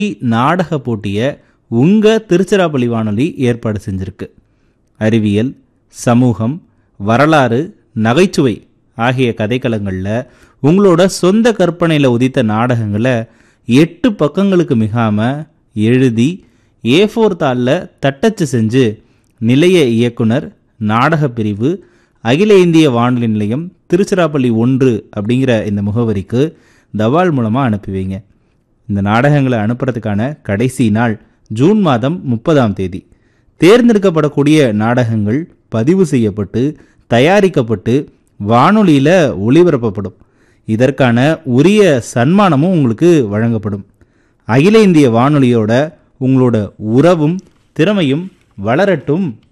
நாடக போட்டியை உங்கள் திருச்சிராப்பள்ளி வானொலி ஏற்பாடு செஞ்சிருக்கு அறிவியல் சமூகம் வரலாறு நகைச்சுவை ஆகிய கதைக்களங்களில் உங்களோட சொந்த கற்பனையில் உதித்த நாடகங்களை எட்டு பக்கங்களுக்கு மிகாமல் எழுதி ஏ ஃபோர் தாளில் தட்டச்சு செஞ்சு நிலைய இயக்குனர் நாடகப் பிரிவு அகில இந்திய வானொலி நிலையம் திருச்சிராப்பள்ளி ஒன்று அப்படிங்கிற இந்த முகவரிக்கு தபால் மூலமாக அனுப்பி வைங்க இந்த நாடகங்களை அனுப்புறதுக்கான கடைசி நாள் ஜூன் மாதம் முப்பதாம் தேதி தேர்ந்தெடுக்கப்படக்கூடிய நாடகங்கள் பதிவு செய்யப்பட்டு தயாரிக்கப்பட்டு வானொலியில் ஒளிபரப்பப்படும் இதற்கான உரிய சன்மானமும் உங்களுக்கு வழங்கப்படும் அகில இந்திய வானொலியோட உங்களோட உறவும் திறமையும் வளரட்டும்